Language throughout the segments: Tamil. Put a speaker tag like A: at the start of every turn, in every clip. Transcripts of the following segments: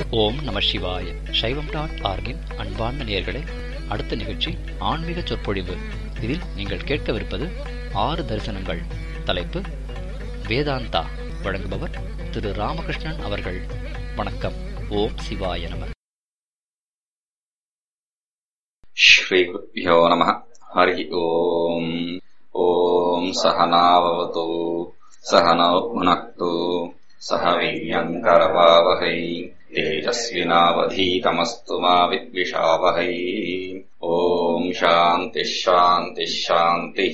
A: ஓம் நம சிவாய சைவம் டாட் ஆர்கின் அன்பார்ந்த நேயர்களே அடுத்த நிகழ்ச்சி ஆன்மீக சொற்பொழிவு இதில் நீங்கள் கேட்கவிருப்பது ஆறு தரிசனங்கள் தலைப்பு வேதாந்தா வழங்குபவர் திரு ராமகிருஷ்ணன் அவர்கள் வணக்கம் ஓம் சிவாய நம
B: श्रीगुरुभ्यो नमः हरिः ओम् ॐ सहनाववतु सहनौ भुनक्तु सह वीर्यम् करवावहै तेजस्विनावधीतमस्तु मा विद्विषावहै ॐ शान्तिः शान्तिः शान्तिः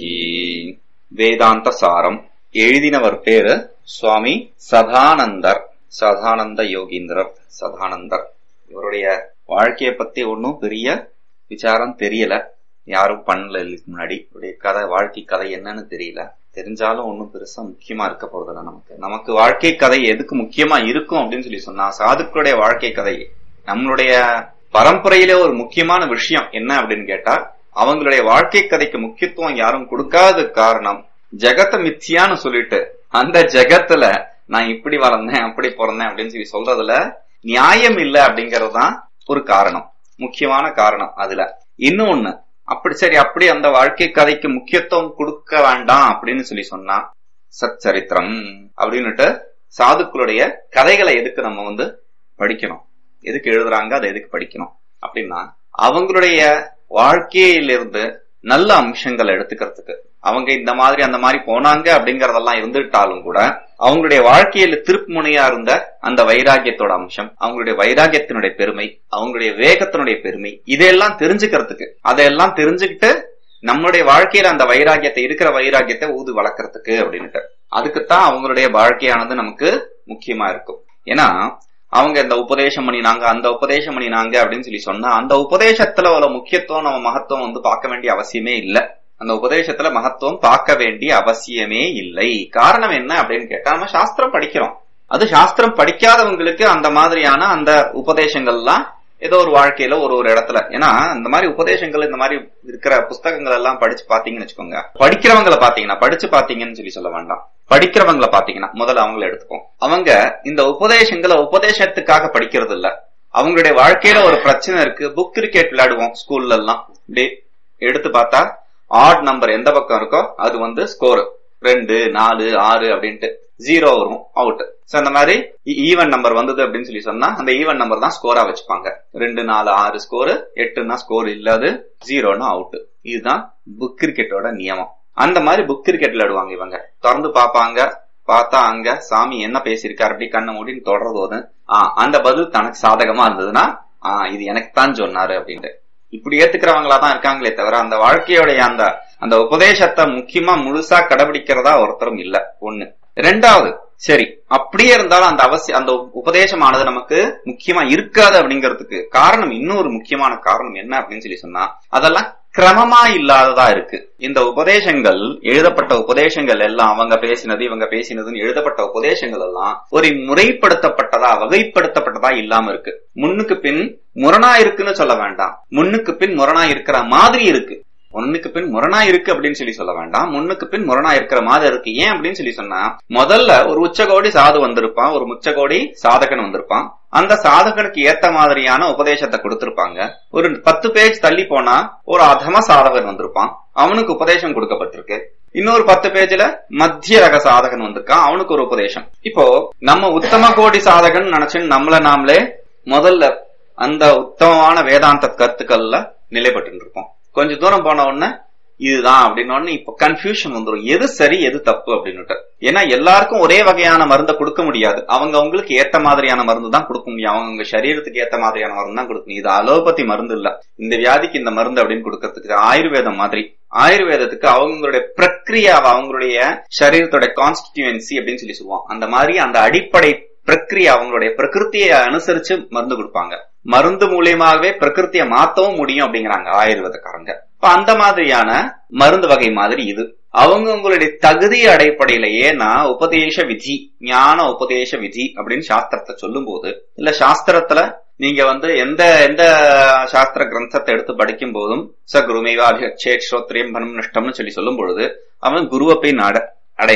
B: வேதாந்த சாரம் எழுதினவர் பேரு சுவாமி சதானந்தர் சதானந்த யோகீந்திரர் சதானந்தர் இவருடைய வாழ்க்கைய பத்தி ஒன்னும் பெரிய விசாரம் தெரியல யாரும் பண்ணல இதுக்கு முன்னாடி இவருடைய கதை வாழ்க்கை கதை என்னன்னு தெரியல தெரிஞ்சாலும் ஒன்றும் பெருசா முக்கியமா இருக்க போறதில்ல நமக்கு நமக்கு வாழ்க்கை கதை எதுக்கு முக்கியமா இருக்கும் அப்படின்னு சொல்லி சொன்னா சாதுக்களுடைய வாழ்க்கை கதை நம்மளுடைய பரம்பரையிலே ஒரு முக்கியமான விஷயம் என்ன அப்படின்னு கேட்டா அவங்களுடைய வாழ்க்கை கதைக்கு முக்கியத்துவம் யாரும் கொடுக்காத காரணம் ஜெகத்த மித்தியான்னு சொல்லிட்டு அந்த ஜெகத்துல நான் இப்படி வளர்ந்தேன் அப்படி பிறந்தேன் அப்படின்னு சொல்லி சொல்றதுல நியாயம் இல்லை அப்படிங்கறது தான் ஒரு காரணம் முக்கியமான காரணம் அதுல இன்னொன்னு அப்படி சரி அப்படி அந்த வாழ்க்கை கதைக்கு முக்கியத்துவம் கொடுக்க வேண்டாம் அப்படின்னு சொல்லி சொன்னா சச்சரித்திரம் அப்படின்னுட்டு சாதுக்களுடைய கதைகளை எதுக்கு நம்ம வந்து படிக்கணும் எதுக்கு எழுதுறாங்க அதை எதுக்கு படிக்கணும் அப்படின்னா அவங்களுடைய வாழ்க்கையிலிருந்து நல்ல அம்சங்களை எடுத்துக்கிறதுக்கு அவங்க இந்த மாதிரி அந்த மாதிரி போனாங்க அப்படிங்கறதெல்லாம் இருந்துட்டாலும் கூட அவங்களுடைய வாழ்க்கையில திருப்பு முனையா இருந்த அந்த வைராகியத்தோட அம்சம் அவங்களுடைய வைராகியத்தினுடைய பெருமை அவங்களுடைய வேகத்தினுடைய பெருமை இதையெல்லாம் தெரிஞ்சுக்கிறதுக்கு அதையெல்லாம் தெரிஞ்சுக்கிட்டு நம்மளுடைய வாழ்க்கையில அந்த வைராகியத்தை இருக்கிற வைராகியத்தை ஊது வளர்க்கறதுக்கு அப்படின்னுட்டு அதுக்குத்தான் அவங்களுடைய வாழ்க்கையானது நமக்கு முக்கியமா இருக்கும் ஏன்னா அவங்க இந்த உபதேசம் பண்ணினாங்க அந்த உபதேசம் பண்ணினாங்க அப்படின்னு சொல்லி சொன்னா அந்த உபதேசத்துல உள்ள முக்கியத்துவம் நம்ம மகத்துவம் வந்து பார்க்க வேண்டிய அவசியமே இல்லை அந்த உபதேசத்துல மகத்துவம் பார்க்க வேண்டிய அவசியமே இல்லை காரணம் என்ன அப்படின்னு கேட்டா நம்ம சாஸ்திரம் படிக்கிறோம் அது சாஸ்திரம் படிக்காதவங்களுக்கு அந்த மாதிரியான அந்த உபதேசங்கள்லாம் ஏதோ ஒரு வாழ்க்கையில ஒரு ஒரு இடத்துல ஏன்னா இந்த மாதிரி உபதேசங்கள் இந்த மாதிரி இருக்கிற புஸ்தகங்கள் எல்லாம் படிச்சு பாத்தீங்கன்னு வச்சுக்கோங்க படிக்கிறவங்களை பாத்தீங்கன்னா படிச்சு பாத்தீங்கன்னு சொல்லி சொல்ல வேண்டாம் படிக்கிறவங்களை பாத்தீங்கன்னா முதல்ல அவங்கள எடுத்துப்போம் அவங்க இந்த உபதேசங்களை உபதேசத்துக்காக படிக்கிறது இல்ல அவங்களுடைய வாழ்க்கையில ஒரு பிரச்சனை இருக்கு புக் கிரிக்கெட் விளையாடுவோம் ஸ்கூல்ல எல்லாம் டே எடுத்து பார்த்தா ஆட் நம்பர் எந்த பக்கம் இருக்கோ அது வந்து ஸ்கோர் ரெண்டு நாலு ஆறு அப்படின்ட்டு ஜீரோ வரும் அவுட் சோ அந்த மாதிரி ஈவன் நம்பர் வந்தது அப்படின்னு சொல்லி சொன்னா அந்த ஈவன் நம்பர் தான் ஸ்கோரா வச்சுப்பாங்க ரெண்டு நாலு ஆறு ஸ்கோர் எட்டுனா ஸ்கோர் இல்லாது ஜீரோனா அவுட் இதுதான் புக் கிரிக்கெட்டோட நியமம் அந்த மாதிரி புக் கிரிக்கெட் விளையாடுவாங்க இவங்க திறந்து பாப்பாங்க பார்த்தா அங்க சாமி என்ன பேசியிருக்காரு அப்படி கண்ணை மூடின்னு தொடர்றது ஒண்ணு ஆஹ் அந்த பதில் தனக்கு சாதகமா இருந்ததுன்னா ஆஹ் இது எனக்கு தான் சொன்னாரு அப்படின்ட்டு இப்படி ஏத்துக்கிறவங்களா தான் இருக்காங்களே தவிர அந்த வாழ்க்கையோடைய அந்த அந்த உபதேசத்தை முக்கியமா முழுசா கடைபிடிக்கிறதா ஒருத்தரும் இல்ல ஒண்ணு ரெண்டாவது சரி அப்படியே இருந்தாலும் அந்த அவசியம் அந்த உபதேசமானது நமக்கு முக்கியமா இருக்காது அப்படிங்கிறதுக்கு காரணம் இன்னொரு முக்கியமான காரணம் என்ன அப்படின்னு சொல்லி சொன்னா அதெல்லாம் கிரமமா இல்லாததா இருக்கு இந்த உபதேசங்கள் எழுதப்பட்ட உபதேசங்கள் எல்லாம் அவங்க பேசினது இவங்க பேசினதுன்னு எழுதப்பட்ட உபதேசங்கள் எல்லாம் ஒரு முறைப்படுத்தப்பட்டதா வகைப்படுத்தப்பட்டதா இல்லாம இருக்கு முன்னுக்கு பின் முரணா இருக்குன்னு சொல்ல வேண்டாம் முன்னுக்கு பின் முரணா இருக்கிற மாதிரி இருக்கு ஒன்னுக்கு பின் முரணா இருக்கு அப்படின்னு சொல்லி சொல்ல வேண்டாம் முன்னுக்கு பின் முரணா இருக்கிற மாதிரி இருக்கு ஏன் அப்படின்னு சொல்லி சொன்னா முதல்ல ஒரு உச்சகோடி சாது வந்திருப்பான் ஒரு முச்சகோடி சாதகன் வந்திருப்பான் அந்த சாதகனுக்கு ஏத்த மாதிரியான உபதேசத்தை கொடுத்திருப்பாங்க ஒரு பத்து பேஜ் தள்ளி போனா ஒரு அதம சாதகன் வந்திருப்பான் அவனுக்கு உபதேசம் கொடுக்கப்பட்டிருக்கு இன்னொரு பத்து பேஜ்ல மத்திய ரக சாதகன் வந்திருக்கான் அவனுக்கு ஒரு உபதேசம் இப்போ நம்ம உத்தம கோடி சாதகன் நினைச்சுன்னு நம்மள நாமளே முதல்ல அந்த உத்தமமான வேதாந்த கருத்துக்கள்ல நிலைப்பட்டு இருப்போம் கொஞ்ச தூரம் போன உடனே இதுதான் அப்படின்னு இப்ப கன்ஃபியூஷன் வந்துடும் எது சரி எது தப்பு அப்படின்னுட்டு ஏன்னா எல்லாருக்கும் ஒரே வகையான மருந்தை கொடுக்க முடியாது அவங்க அவங்களுக்கு ஏத்த மாதிரியான மருந்து தான் கொடுக்க முடியும் அவங்க அவங்க சரீரத்துக்கு ஏத்த மாதிரியான மருந்து தான் கொடுக்கணும் இது அலோபதி மருந்து இல்ல இந்த வியாதிக்கு இந்த மருந்து அப்படின்னு கொடுக்கறதுக்கு ஆயுர்வேதம் மாதிரி ஆயுர்வேதத்துக்கு அவங்களுடைய பிரக்ரியா அவங்களுடைய சரீரத்தோட கான்ஸ்டிடியூன்சி அப்படின்னு சொல்லி சொல்லுவோம் அந்த மாதிரி அந்த அடிப்படை பிரக்ரியா அவங்களுடைய பிரகிருத்தியை அனுசரிச்சு மருந்து கொடுப்பாங்க மருந்து மூலியமாகவே பிரகிருத்திய மாத்தவும் முடியும் அப்படிங்கிறாங்க ஆயுர்வேதக்காரங்க இப்ப அந்த மாதிரியான மருந்து வகை மாதிரி இது அவங்க உங்களுடைய தகுதி அடிப்படையிலேயே நான் உபதேச விதி ஞான உபதேச விதி அப்படின்னு சாஸ்திரத்தை சொல்லும் போது இல்ல சாஸ்திரத்துல நீங்க வந்து எந்த எந்த சாஸ்திர கிரந்தத்தை எடுத்து படிக்கும் போதும் ச குருமேவா அபிகச்சே ஸ்ரோத்ரியம் பனம் நஷ்டம்னு சொல்லி சொல்லும் பொழுது அவன் குருவை போய் நாட அடையிறான்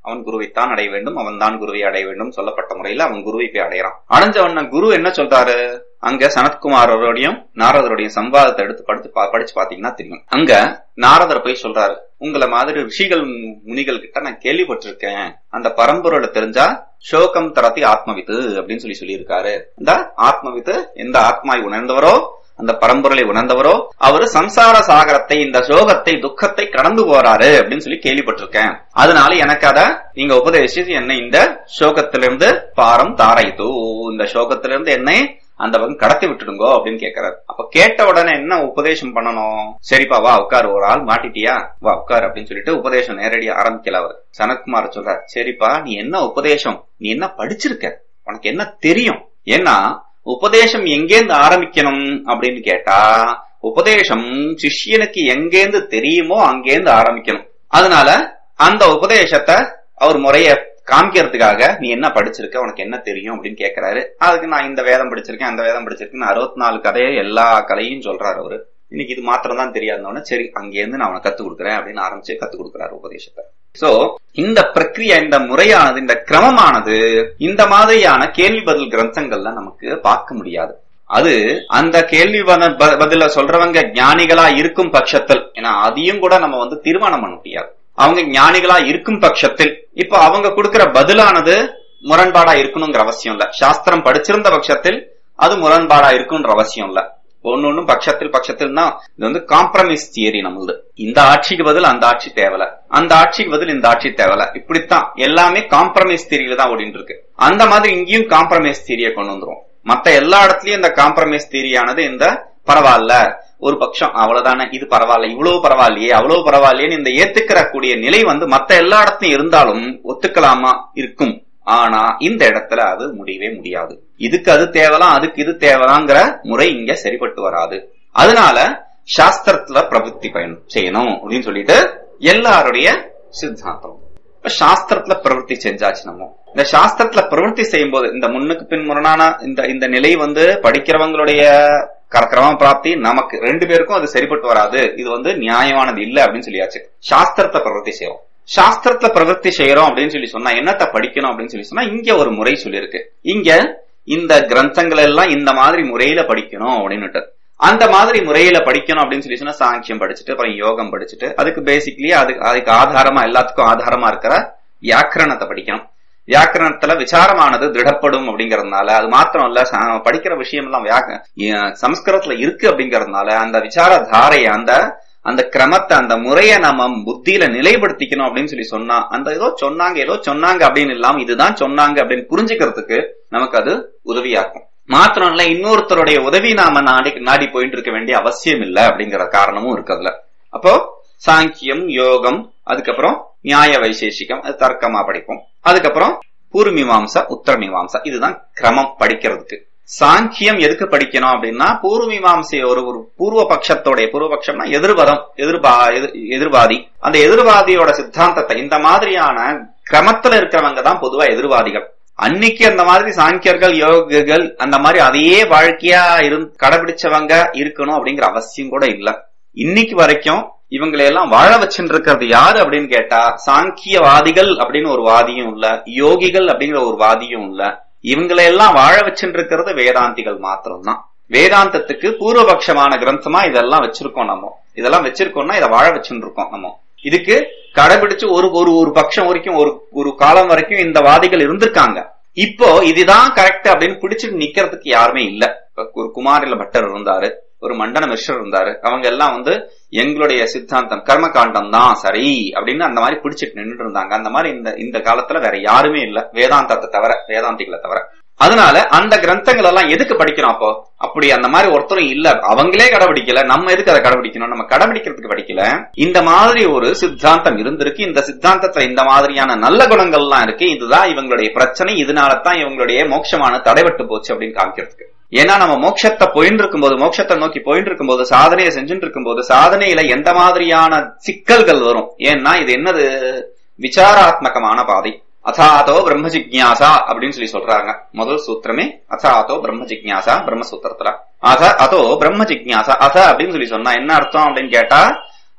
B: அவன் குருவைத்தான் அடைய வேண்டும் அவன் தான் குருவை அடைய வேண்டும் சொல்லப்பட்ட முறையில அவன் குருவை போய் அடையறான் அடைஞ்ச உடனே குரு என்ன சொல்றாரு அங்க சனத்குமாரோடையும் நாரதருடையும் சம்பாதத்தை எடுத்து படிச்சு பா- படிச்சு பாத்தீங்கன்னா தெரியும் அங்க நாரதர் போய் சொல்றாரு உங்களை மாதிரி ரிஷிகள் முனிகள் கிட்ட நான் கேள்விப்பட்டிருக்கேன் அந்த பரம்பொருளை தெரிஞ்சா சோகம் தரத்தி ஆத்மவித்து அப்படின்னு சொல்லி சொல்லியிருக்காரு இந்த ஆத்மவித்து எந்த ஆத்மாவை உணர்ந்தவரோ அந்த பரம்பொருளை உணர்ந்தவரோ அவரு சம்சார சாகரத்தை இந்த சோகத்தை துக்கத்தை கடந்து போறாரு அப்படின்னு சொல்லி கேள்விப்பட்டிருக்கேன் அதனால எனக்கு அத நீங்க உபதேசிச்சு என்னை இந்த சோகத்திலிருந்து பாரம் தாரைத்து இந்த சோகத்திலிருந்து என்னை அந்த பக்கம் கடத்தி விட்டுடுங்கோ அப்படின்னு கேக்குறாரு அப்ப கேட்ட உடனே என்ன உபதேசம் பண்ணணும் சரிப்பா வா உட்காரு ஒரு ஆள் மாட்டிட்டியா வா உட்காரு அப்படின்னு சொல்லிட்டு உபதேசம் நேரடியா ஆரம்பிக்கல அவர் சனத்குமார் சொல்றார் சரிப்பா நீ என்ன உபதேசம் நீ என்ன படிச்சிருக்க உனக்கு என்ன தெரியும் ஏன்னா உபதேசம் எங்கேந்து ஆரம்பிக்கணும் அப்படின்னு கேட்டா உபதேசம் சிஷ்யனுக்கு எங்கேந்து தெரியுமோ அங்கேந்து ஆரம்பிக்கணும் அதனால அந்த உபதேசத்தை அவர் முறைய காமிக்கிறதுக்காக நீ என்ன படிச்சிருக்க உனக்கு என்ன தெரியும் அப்படின்னு கேக்குறாரு அதுக்கு நான் இந்த வேதம் படிச்சிருக்கேன் அந்த வேதம் படிச்சிருக்கேன் அறுபத்தி நாலு கதையை எல்லா கலையும் சொல்றாரு அவரு இன்னைக்கு இது மாத்திரம் தான் தெரியாதவன சரி அங்கேருந்து நான் அவனுக்கு கத்து கொடுக்குறேன் அப்படின்னு ஆரம்பிச்சு கத்து கொடுக்குறாரு உபதேசத்தை சோ இந்த பிரக்ரியா இந்த முறையானது இந்த கிரமமானது இந்த மாதிரியான கேள்வி பதில் கிரந்தங்கள்ல நமக்கு பார்க்க முடியாது அது அந்த கேள்வி பத- ப- பதில சொல்றவங்க ஞானிகளா இருக்கும் பட்சத்தில் ஏன்னா அதையும் கூட நம்ம வந்து தீர்மானம் பண்ண முடியாது அவங்க ஞானிகளா இருக்கும் பட்சத்தில் இப்ப அவங்க கொடுக்கிற பதிலானது முரண்பாடா இருக்கணுங்கிற அவசியம் இல்ல சாஸ்திரம் படிச்சிருந்த பட்சத்தில் அது முரண்பாடா இருக்குன்ற அவசியம் இல்ல ஒன்னு ஒண்ணும் பட்சத்தில் பட்சத்தில் தான் இது வந்து காம்ப்ரமைஸ் தியரி நம்மளுது இந்த ஆட்சிக்கு பதில் அந்த ஆட்சி தேவல அந்த ஆட்சிக்கு பதில் இந்த ஆட்சி தேவல இப்படித்தான் எல்லாமே காம்ப்ரமைஸ் தியரியில தான் ஓடிட்டு இருக்கு அந்த மாதிரி இங்கேயும் காம்ப்ரமைஸ் தியரியை கொண்டு வந்துரும் மத்த எல்லா இடத்துலயும் இந்த காம்ப்ரமைஸ் தியரியானது இந்த பரவாயில்ல ஒரு பட்சம் அவ்வளவுதானே இது பரவாயில்ல இவ்வளவு பரவாயில்லையே அவ்வளவு பரவாயில்லையேன்னு இந்த ஏத்துக்கிற கூடிய நிலை வந்து மத்த எல்லா இடத்துலயும் இருந்தாலும் ஒத்துக்கலாமா இருக்கும் ஆனா இந்த இடத்துல அது முடியவே முடியாது இதுக்கு அது தேவலாம் அதுக்கு இது தேவலாங்கிற முறை இங்க சரிப்பட்டு வராது அதனால சாஸ்திரத்துல பிரவൃத்தி பயன் செய்யணும் அப்படின்னு சொல்லிட்டு எல்லாருடைய சித்தாந்தம் இப்ப சாஸ்திரத்துல பிரவൃத்தி செஞ்சாச்சு நம்ம இந்த சாஸ்திரத்துல பிரவൃத்தி செய்யும் போது இந்த முன்னுக்கு பின் முரணான இந்த இந்த நிலை வந்து படிக்கிறவங்களுடைய கர- கிரம பிராப்தி நமக்கு ரெண்டு பேருக்கும் அது சரிப்பட்டு வராது இது வந்து நியாயமானது இல்ல அப்படின்னு சொல்லியாச்சு சாஸ்திரத்தை பிரவൃத்தி செய்யறோம் சாஸ்திரத்துல பிரவൃத்தி செய்யறோம் அப்படின்னு சொல்லி சொன்னா என்னத்தை படிக்கணும் அப்படின்னு சொல்லி சொன்னா இங்க ஒரு முறை சொல்லியிருக்கு இங்க இந்த கிரந்தங்கள் எல்லாம் இந்த மாதிரி முறையில படிக்கணும் அப்படின்னுட்டு அந்த மாதிரி முறையில படிக்கணும் அப்படின்னு சொல்லி சொன்னா சாங்கியம் படிச்சுட்டு அப்புறம் யோகம் படிச்சுட்டு அதுக்கு பேசிக்கலி அதுக்கு அதுக்கு ஆதாரமா எல்லாத்துக்கும் ஆதாரமா இருக்கிற வியாக்கரணத்தை படிக்கணும் வியாக்கரணத்துல விசாரமானது திடப்படும் அப்படிங்கறதுனால அது மாத்திரம் இல்ல ச- படிக்கிற விஷயம் எல்லாம் வியாக்க ஏ- சமஸ்கிருதத்துல இருக்கு அப்படிங்கறதுனால அந்த விசார தாரைய அந்த அந்த கிரமத்தை அந்த முறைய நம்ம புத்தியில நிலைப்படுத்திக்கணும் அப்படின்னு சொல்லி சொன்னா அந்த ஏதோ சொன்னாங்க ஏதோ சொன்னாங்க அப்படின்னு இல்லாம இதுதான் சொன்னாங்க அப்படின்னு புரிஞ்சுக்கிறதுக்கு நமக்கு அது உதவியாக்கும் மாத்திரம் இல்ல இன்னொருத்தருடைய உதவி நாம நாடி நாடி போயிட்டு இருக்க வேண்டிய அவசியம் இல்ல அப்படிங்கிற காரணமும் இருக்கு அதுல அப்போ சாங்கியம் யோகம் அதுக்கப்புறம் நியாய வைசேஷிகம் அது தர்க்கமா படிப்போம் அதுக்கப்புறம் பூர்வமீமாம்சா உத்தரமீமாம்சா இதுதான் கிரமம் படிக்கிறதுக்கு சாங்கியம் எதுக்கு படிக்கணும் அப்படின்னா பூர்வமீமாம்சை ஒரு ஒரு பூர்வ பட்சத்தோடைய பூர்வ பட்சம்னா எதிர்வதம் எதிர்பா எதிர்- எதிர்வாதி அந்த எதிர்வாதியோட சித்தாந்தத்தை இந்த மாதிரியான கிரமத்துல இருக்கிறவங்க தான் பொதுவா எதிர்வாதிகள் அன்னைக்கு அந்த மாதிரி சாங்கியர்கள் யோகிகள் அந்த மாதிரி அதையே வாழ்க்கையா இருந்து கடைபிடிச்சவங்க இருக்கணும் அப்படிங்கிற அவசியம் கூட இல்ல இன்னைக்கு வரைக்கும் இவங்களை எல்லாம் வாழ வச்சுட்டு இருக்கிறது யாரு அப்படின்னு கேட்டா சாங்கியவாதிகள் அப்படின்னு ஒரு வாதியும் இல்ல யோகிகள் அப்படிங்கிற ஒரு வாதியும் இல்ல இவங்களை எல்லாம் வாழ வச்சுட்டு இருக்கிறது வேதாந்திகள் மாத்திரம்தான் வேதாந்தத்துக்கு பூர்வபக்ஷமான கிரந்தமா இதெல்லாம் வச்சிருக்கோம் நம்ம இதெல்லாம் வச்சிருக்கோம்னா இதை வாழ வச்சுட்டு இருக்கோம் நம்ம இதுக்கு கடைபிடிச்சு ஒரு ஒரு ஒரு பட்சம் வரைக்கும் ஒரு ஒரு காலம் வரைக்கும் இந்த வாதிகள் இருந்திருக்காங்க இப்போ இதுதான் கரெக்ட் அப்படின்னு பிடிச்சிட்டு நிக்கிறதுக்கு யாருமே இல்ல இப்ப ஒரு குமாரில பட்டர் இருந்தாரு ஒரு மண்டன மிஸ்ரர் இருந்தாரு அவங்க எல்லாம் வந்து எங்களுடைய சித்தாந்தம் கர்மகாண்டம் தான் சரி அப்படின்னு அந்த மாதிரி பிடிச்சிட்டு நின்றுட்டு இருந்தாங்க அந்த மாதிரி இந்த இந்த காலத்துல வேற யாருமே இல்ல வேதாந்தத்தை தவிர வேதாந்திகளை தவிர அதனால அந்த கிரந்தங்கள் எல்லாம் எதுக்கு படிக்கிறோம் அப்போ அப்படி அந்த மாதிரி ஒருத்தரும் இல்ல அவங்களே கடைபிடிக்கல நம்ம எதுக்கு அதை கடைபிடிக்கணும் நம்ம கடைபிடிக்கிறதுக்கு படிக்கல இந்த மாதிரி ஒரு சித்தாந்தம் இருந்திருக்கு இந்த சித்தாந்தத்துல இந்த மாதிரியான நல்ல குணங்கள்லாம் இருக்கு இதுதான் இவங்களுடைய பிரச்சனை இதனால தான் இவங்களுடைய மோட்சமான தடைபட்டு போச்சு அப்படின்னு காமிக்கிறதுக்கு ஏன்னா நம்ம மோட்சத்தை போயின்னு இருக்கும்போது மோட்சத்தை நோக்கி போயின்னு இருக்கும்போது சாதனையை செஞ்சுட்டு இருக்கும்போது சாதனையில எந்த மாதிரியான சிக்கல்கள் வரும் ஏன்னா இது என்னது விசாராத்மகமான பாதை அதாதோ பிரம்ம ஜிக்ஞாசா அப்படின்னு சொல்லி சொல்றாங்க முதல் சூத்திரமே அதாதோ பிரம்ம ஜிக்ஞாசா பிரம்ம சூத்திரத்துல அத அதோ பிரம்ம ஜிக்ஞாசா அத அப்படின்னு சொல்லி சொன்னா என்ன அர்த்தம் அப்படின்னு கேட்டா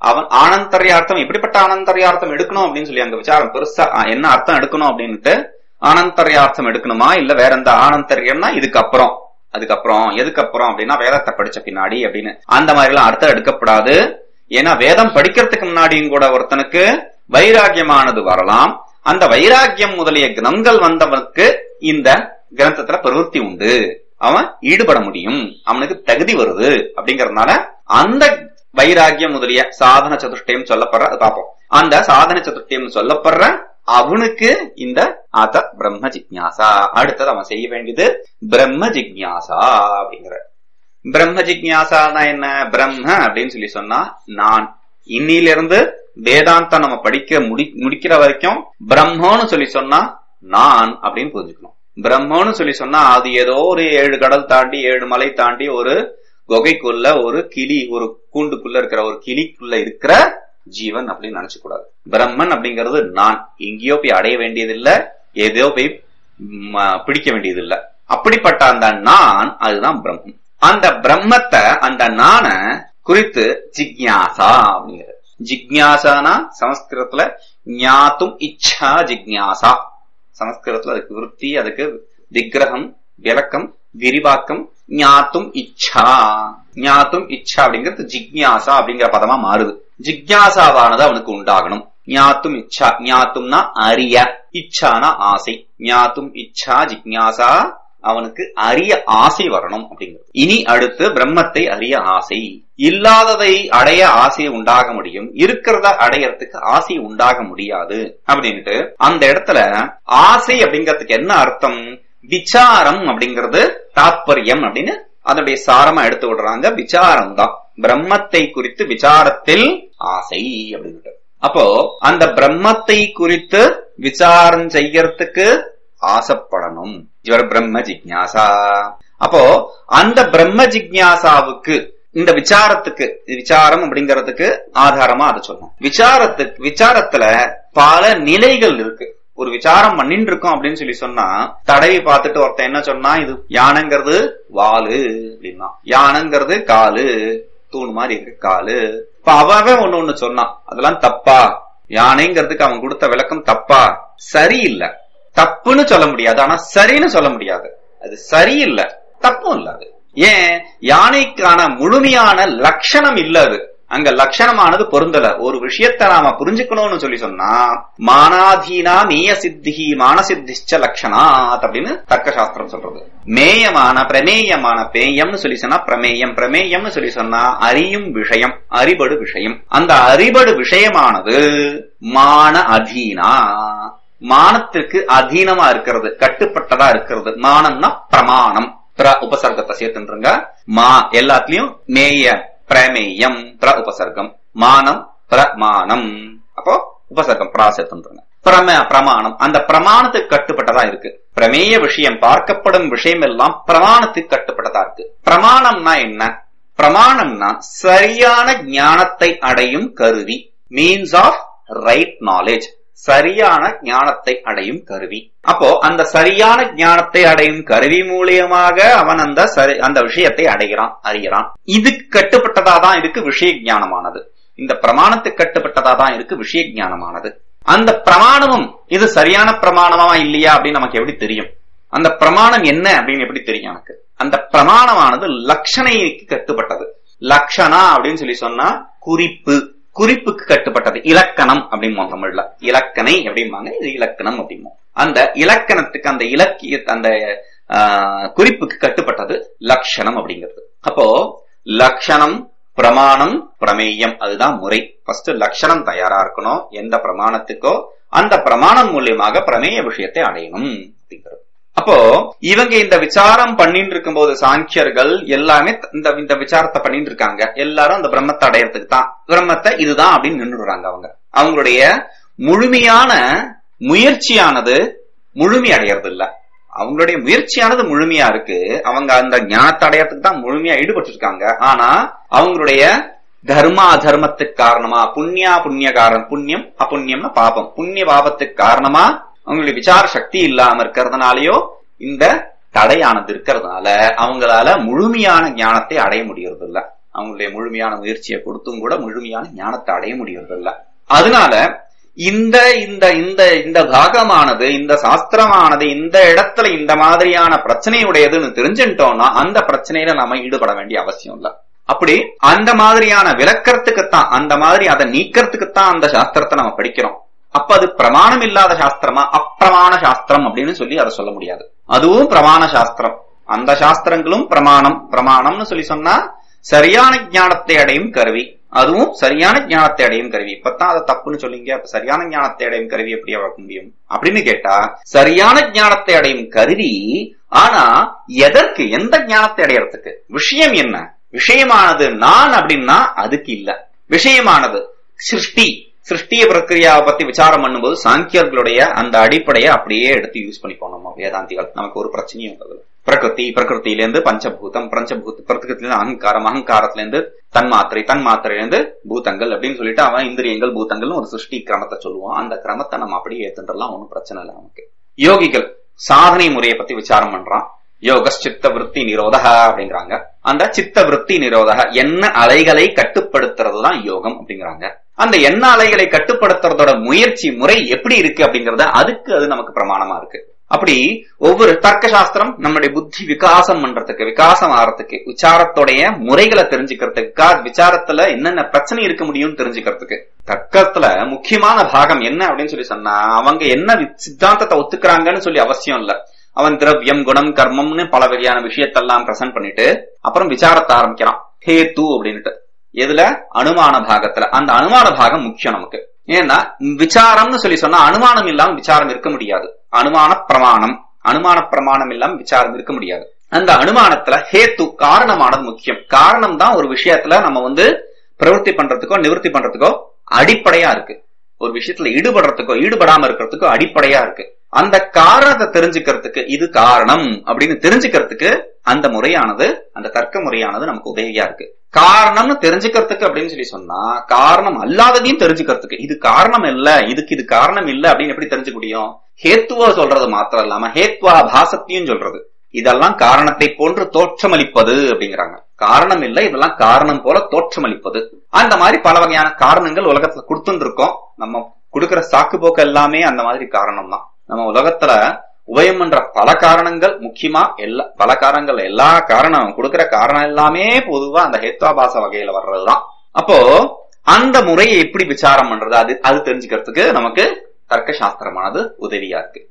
B: அவன் ஆனந்தர்யார்த்தம் எப்படிப்பட்ட ஆனந்தர்யார்த்தம் எடுக்கணும் அப்படின்னு சொல்லி அங்க விசாரம் பெருசா ஆ, என்ன அர்த்தம் எடுக்கணும் அப்படின்ட்டு ஆனந்தர்யார்த்தம் எடுக்கணுமா இல்ல வேற எந்த ஆனந்தர்யம்னா இதுக்கப்புறம் அதுக்கப்புறம் எதுக்கப்புறம் அப்படின்னா வேதத்தை படிச்ச பின்னாடி அப்படின்னு அந்த மாதிரி எல்லாம் அர்த்தம் எடுக்கப்படாது ஏன்னா வேதம் படிக்கிறதுக்கு முன்னாடியும் கூட ஒருத்தனுக்கு வைராகியமானது வரலாம் அந்த வைராகியம் முதலிய குணங்கள் வந்தவனுக்கு இந்த கிரந்தத்துல பிரவൃத்தி உண்டு அவன் ஈடுபட முடியும் அவனுக்கு தகுதி வருது அப்படிங்கறதுனால அந்த வைராகியம் முதலிய சாதன சதுஷ்டயம் சொல்லப்படுற அது பார்ப்போம் அந்த சாதன சதுஷ்டயம் சொல்லப்படுற அவனுக்கு இந்த ஆத பிரம்ம ஜிக்ஞாசா அடுத்தது அவன் செய்ய வேண்டியது பிரம்ம ஜிக்ஞாசா அப்படிங்கிற பிரம்ம ஜிக்ஞாசானா என்ன பிரம்ம அப்படின்னு சொல்லி சொன்னா நான் இன்னிலிருந்து வேதாந்தம் நம்ம படிக்க முடி முடிக்கிற வரைக்கும் பிரம்மன்னு சொல்லி சொன்னா நான் அப்படின்னு புரிஞ்சுக்கணும் பிரம்மன்னு சொல்லி சொன்னா அது ஏதோ ஒரு ஏழு கடல் தாண்டி ஏழு மலை தாண்டி ஒரு குகைக்குள்ள ஒரு கிளி ஒரு கூண்டுக்குள்ள இருக்கிற ஒரு கிளிக்குள்ள இருக்கிற ஜீவன் அப்படின்னு நினைச்சு கூடாது பிரம்மன் அப்படிங்கிறது நான் எங்கேயோ போய் அடைய வேண்டியதில்லை ஏதோ போய் ம், பிடிக்க வேண்டியதில்லை அப்படிப்பட்ட அந்த நான் அதுதான் பிரம்மம் அந்த பிரம்மத்தை அந்த நான குறித்து ஜிக்ஞாசா அப்படிங்கிறது ஜிக்ஞாசானா சமஸ்கிருதத்துல ஞாத்தும் இச்சா ஜிக்ஞாசா சமஸ்கிருதத்துல அதுக்கு விருத்தி அதுக்கு விக்கிரகம் விளக்கம் விரிவாக்கம் ஞாத்தும் இச்சா ஞாத்தும் இச்சா அப்படிங்கிறது ஜிக்ஞாசா அப்படிங்கிற பதமா மாறுது ஜிக்ஞாசாவானது அவனுக்கு உண்டாகணும் ஞாத்தும் இச்சா ஞாத்தும்னா அறிய இச்சானா ஆசை ஞாத்தும் இச்சா ஜிக்ஞாசா அவனுக்கு அறிய ஆசை வரணும் அப்படிங்கிறது இனி அடுத்து பிரம்மத்தை அறிய ஆசை இல்லாததை அடைய ஆசை உண்டாக முடியும் இருக்கிறத அடையறதுக்கு ஆசை உண்டாக முடியாது அப்படின்ட்டு அந்த இடத்துல ஆசை அப்படிங்கிறதுக்கு என்ன அர்த்தம் விசாரம் அப்படிங்கிறது தாத்பரியம் அப்படின்னு அதனுடைய சாரமா எடுத்து விடுறாங்க விசாரம் தான் பிரம்மத்தை குறித்து விசாரத்தில் ஆசை அப்படின்ட்டு அப்போ அந்த பிரம்மத்தை குறித்து விசாரம் செய்யறதுக்கு ஆசைப்படணும் இவர் பிரம்ம ஜிக்ஞாசா அப்போ அந்த பிரம்ம ஜிக்ஞாசாவுக்கு இந்த விசாரத்துக்கு விசாரம் அப்படிங்கறதுக்கு ஆதாரமா அதை சொல்லணும் விசாரத்துக்கு விசாரத்துல பல நிலைகள் இருக்கு ஒரு விசாரம் பண்ணிட்டு இருக்கோம் அப்படின்னு சொல்லி சொன்னா தடவி பார்த்துட்டு ஒருத்தன் என்ன சொன்னா இது யானைங்கிறது வாலு அப்படின்னா யானைங்கிறது காலு தூண் மாதிரி இருக்கு காலு இப்ப அவன் ஒண்ணு ஒண்ணு சொன்னான் அதெல்லாம் தப்பா யானைங்கிறதுக்கு அவன் கொடுத்த விளக்கம் தப்பா சரியில்லை தப்புன்னு சொல்ல முடியாது ஆனா சரின்னு சொல்ல முடியாது அது சரியில்லை தப்பும் இல்ல அது ஏன் யானைக்கான முழுமையான லட்சணம் இல்ல அது அங்க லட்சணமானது பொருந்தல ஒரு விஷயத்த நாம புரிஞ்சுக்கணும்னு சொல்லி சொன்னா மானாதீனா மேய சித்திஹி மானசித்திச்ச லட்சணாத் அப்படின்னு தர்க்க சாஸ்திரம் சொல்றது மேயமான பிரமேயமான பேயம்னு சொல்லி சொன்னா பிரமேயம் பிரமேயம்னு சொல்லி சொன்னா அறியும் விஷயம் அறிபடு விஷயம் அந்த அறிபடு விஷயமானது மான அதீனா மானத்திற்கு அதீனமா இருக்கிறது கட்டுப்பட்டதா இருக்கிறது மானம்னா பிரமாணம் பிர உபசர்க்கத்தை சேர்த்துன்றங்க மா எல்லாத்துலயும் மேய பிரமேயம் பிர உபசர்க்கம் மானம் பிரமாணம் அப்போ உபசர்க்கம் பிரா சேர்த்துன்றங்க பிரம பிரமாணம் அந்த பிரமாணத்துக்கு கட்டுப்பட்டதா இருக்கு பிரமேய விஷயம் பார்க்கப்படும் விஷயம் எல்லாம் பிரமாணத்துக்கு கட்டுப்பட்டதா இருக்கு பிரமாணம்னா என்ன பிரமாணம்னா சரியான ஞானத்தை அடையும் கருவி மீன்ஸ் ஆஃப் ரைட் நாலேஜ் சரியான ஞானத்தை அடையும் கருவி அப்போ அந்த சரியான ஞானத்தை அடையும் கருவி மூலியமாக அவன் அந்த சரி அந்த விஷயத்தை அடைகிறான் அறிகிறான் இதுக்கு கட்டுப்பட்டதா தான் இருக்கு விஷய ஞானமானது இந்த பிரமாணத்துக்கு கட்டுப்பட்டதா தான் இருக்கு விஷய ஞானமானது அந்த பிரமாணமும் இது சரியான பிரமாணமா இல்லையா அப்படின்னு நமக்கு எப்படி தெரியும் அந்த பிரமாணம் என்ன அப்படின்னு எப்படி தெரியும் எனக்கு அந்த பிரமாணமானது லட்சணைக்கு கட்டுப்பட்டது லக்ஷணா அப்படின்னு சொல்லி சொன்னா குறிப்பு குறிப்புக்கு கட்டுப்பட்டது இலக்கணம் அப்படிம்போம் தமிழ்ல இலக்கணை அப்படிம்பாங்க இது இலக்கணம் அப்படிமோ அந்த இலக்கணத்துக்கு அந்த இலக்கிய அந்த ஆஹ், குறிப்புக்கு கட்டுப்பட்டது லட்சணம் அப்படிங்கிறது அப்போ லட்சணம் பிரமாணம் பிரமேயம் அதுதான் முறை ஃபர்ஸ்ட் லட்சணம் தயாரா இருக்கணும் எந்த பிரமாணத்துக்கோ அந்த பிரமாணம் மூலியமாக பிரமேய விஷயத்தை அடையணும் அப்படிங்கிறது அப்போ இவங்க இந்த விசாரம் பண்ணிட்டு இருக்கும்போது சாங்கியர்கள் எல்லாமே இந்த இந்த விசாரத்தை பண்ணிட்டு இருக்காங்க எல்லாரும் அந்த பிரம்மத்தை அடையறதுக்கு தான் பிரம்மத்தை இதுதான் அப்படின்னு நின்றுடுறாங்க அவங்க அவங்களுடைய முழுமையான முயற்சியானது முழுமை அடையறது இல்ல அவங்களுடைய முயற்சியானது முழுமையா இருக்கு அவங்க அந்த ஞானத்தை அடையறதுக்கு தான் முழுமையா ஈடுபட்டு இருக்காங்க ஆனா அவங்களுடைய தர்மா அதர்மத்துக்கு காரணமா புண்ணியா புண்ணிய காரணம் புண்ணியம் அப்புண்ணியம்னா பாபம் புண்ணிய பாபத்துக்கு காரணமா அவங்களுடைய விசார சக்தி இல்லாம இருக்கிறதுனாலயோ இந்த தடையானது இருக்கிறதுனால அவங்களால முழுமையான ஞானத்தை அடைய முடியறது இல்ல அவங்களுடைய முழுமையான முயற்சியை கொடுத்தும் கூட முழுமையான ஞானத்தை அடைய முடியறதில்ல அதனால இந்த இந்த இந்த இந்த பாகமானது இந்த சாஸ்திரமானது இந்த இடத்துல இந்த மாதிரியான பிரச்சனையுடையதுன்னு தெரிஞ்சுட்டோம்னா அந்த பிரச்சனையில நாம ஈடுபட வேண்டிய அவசியம் இல்ல அப்படி அந்த மாதிரியான விளக்கறதுக்குத்தான் அந்த மாதிரி அதை நீக்கிறதுக்குத்தான் அந்த சாஸ்திரத்தை நம்ம படிக்கிறோம் அப்ப அது பிரமாணம் இல்லாத சாஸ்திரமா அப்பிரமாண சாஸ்திரம் அப்படின்னு சொல்லி அதை சொல்ல முடியாது அதுவும் பிரமாண சாஸ்திரம் அந்த சாஸ்திரங்களும் பிரமாணம் பிரமாணம்னு சொல்லி சொன்னா சரியான ஞானத்தை அடையும் கருவி அதுவும் சரியான ஞானத்தை அடையும் கருவி இப்பதான் அதை தப்புன்னு சொல்லிங்க அப்ப சரியான ஞானத்தை அடையும் கருவி எப்படி வளர்க்க முடியும் அப்படின்னு கேட்டா சரியான ஞானத்தை அடையும் கருவி ஆனா எதற்கு எந்த ஞானத்தை அடையறதுக்கு விஷயம் என்ன விஷயமானது நான் அப்படின்னா அதுக்கு இல்ல விஷயமானது சிருஷ்டி சிருஷ்டிய பிரக்கிரியாவை பத்தி விசாரம் பண்ணும்போது சாங்கியர்களுடைய அந்த அடிப்படையை அப்படியே எடுத்து யூஸ் பண்ணிப்போம் நம்ம வேதாந்திகள் நமக்கு ஒரு பிரச்சனையும் அதுல பிரகிருதி பிரகிருத்தில இருந்து பஞ்சபூதம் பஞ்சபூத பிரகிருத்தில அகங்காரம் அகங்காரத்துல இருந்து தன்மாத்திரை தன்மாத்திரையில இருந்து பூதங்கள் அப்படின்னு சொல்லிட்டு அவன் இந்திரியங்கள் பூதங்கள்னு ஒரு சிருஷ்டி கிரமத்தை சொல்லுவான் அந்த கிரமத்தை நம்ம அப்படியே ஏத்துன்றலாம் ஒன்றும் பிரச்சனை இல்லை நமக்கு யோகிகள் சாதனை முறையை பத்தி விசாரம் பண்றான் யோக சித்த விற்பி நிரோதக அப்படிங்கிறாங்க அந்த சித்த விற்பி நிரோதக என்ன அலைகளை கட்டுப்படுத்துறது தான் யோகம் அப்படிங்கிறாங்க அந்த எண்ண அலைகளை கட்டுப்படுத்துறதோட முயற்சி முறை எப்படி இருக்கு அப்படிங்கறத அதுக்கு அது நமக்கு பிரமாணமா இருக்கு அப்படி ஒவ்வொரு தர்க்க சாஸ்திரம் நம்மளுடைய புத்தி விகாசம் பண்றதுக்கு விகாசம் ஆறதுக்கு விசாரத்தோடைய முறைகளை தெரிஞ்சுக்கிறதுக்கு விசாரத்துல என்னென்ன பிரச்சனை இருக்க முடியும்னு தெரிஞ்சுக்கிறதுக்கு தர்க்கத்துல முக்கியமான பாகம் என்ன அப்படின்னு சொல்லி சொன்னா அவங்க என்ன சித்தாந்தத்தை ஒத்துக்கிறாங்கன்னு சொல்லி அவசியம் இல்ல அவன் திரவியம் குணம் கர்மம்னு பல வகையான விஷயத்தெல்லாம் பிரசன்ட் பண்ணிட்டு அப்புறம் விசாரத்தை ஆரம்பிக்கிறான் ஹேத்து அப்படின்னுட்டு எதுல அனுமான பாகத்துல அந்த அனுமான பாகம் முக்கியம் நமக்கு ஏன்னா விசாரம்னு சொல்லி சொன்னா அனுமானம் இல்லாம விசாரம் இருக்க முடியாது அனுமான பிரமாணம் அனுமான பிரமாணம் இல்லாம விசாரம் இருக்க முடியாது அந்த அனுமானத்துல ஹேத்து காரணமானது முக்கியம் காரணம் தான் ஒரு விஷயத்துல நம்ம வந்து பிரவருத்தி பண்றதுக்கோ நிவர்த்தி பண்றதுக்கோ அடிப்படையா இருக்கு ஒரு விஷயத்துல ஈடுபடுறதுக்கோ ஈடுபடாம இருக்கிறதுக்கோ அடிப்படையா இருக்கு அந்த காரணத்தை தெரிஞ்சுக்கிறதுக்கு இது காரணம் அப்படின்னு தெரிஞ்சுக்கிறதுக்கு அந்த முறையானது அந்த தர்க்க முறையானது நமக்கு உதவியா இருக்கு காரணம்னு தெரிஞ்சுக்கிறதுக்கு அப்படின்னு சொல்லி சொன்னா காரணம் அல்லாததையும் தெரிஞ்சுக்கிறதுக்கு இது காரணம் இல்ல இதுக்கு இது காரணம் இல்ல அப்படின்னு எப்படி தெரிஞ்சுக்க முடியும் ஹேத்துவா சொல்றது மாத்திரம் இல்லாம ஹேத்வா பாசத்தையும் சொல்றது இதெல்லாம் காரணத்தை போன்று தோற்றமளிப்பது அப்படிங்கிறாங்க காரணம் இல்ல இதெல்லாம் காரணம் போல தோற்றமளிப்பது அந்த மாதிரி பல வகையான காரணங்கள் உலகத்துல கொடுத்துட்டு இருக்கோம் நம்ம கொடுக்கிற சாக்கு போக்கு எல்லாமே அந்த மாதிரி காரணம் தான் நம்ம உலகத்துல உபயம் பண்ற பல காரணங்கள் முக்கியமா எல்லா பல காரணங்கள் எல்லா காரணம் கொடுக்கிற காரணம் எல்லாமே பொதுவா அந்த ஹேத்வாபாச வகையில வர்றதுதான் அப்போ அந்த முறையை எப்படி விசாரம் பண்றது அது அது தெரிஞ்சுக்கிறதுக்கு நமக்கு தர்க்க சாஸ்திரமானது உதவியா இருக்கு